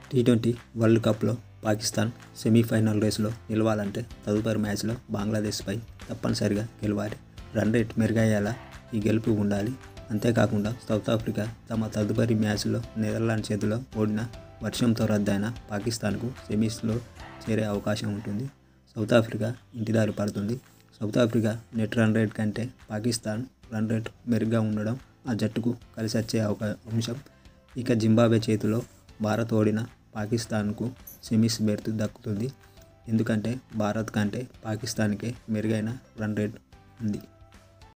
T twenty world కప్లో Pakistan semi-final రేసులో నిలవాలంటే తదుపరి మ్యాచ్లో బంగ్లాదేశ్పై తప్పనిసరిగా గెలవాలి రన్ రేట్ మెరుగయ్యేలా ఈ గెలుపు ఉండాలి అంతేకాకుండా సౌత్ ఆఫ్రికా తమ తదుపరి మ్యాచ్లో నెదర్లాండ్ చేతిలో ఓడిన వర్షంతో రద్దయిన పాకిస్తాన్కు సెమీస్లో చేరే అవకాశం ఉంటుంది సౌత్ ఆఫ్రికా ఇంటిదారి పడుతుంది South Africa net run rate కంటే పాకిస్తాన్ రన్ రేట్ మెరుగ్గా ఉండడం ఆ జట్టుకు కలిసి వచ్చే అవకా అంశం ఇక జింబాబే చేతిలో భారత్ ఓడిన పాకిస్తాన్కు సెమీస్ బెర్త్ దక్కుతుంది ఎందుకంటే భారత్ కంటే పాకిస్తాన్కే మెరుగైన రన్ రేట్ ఉంది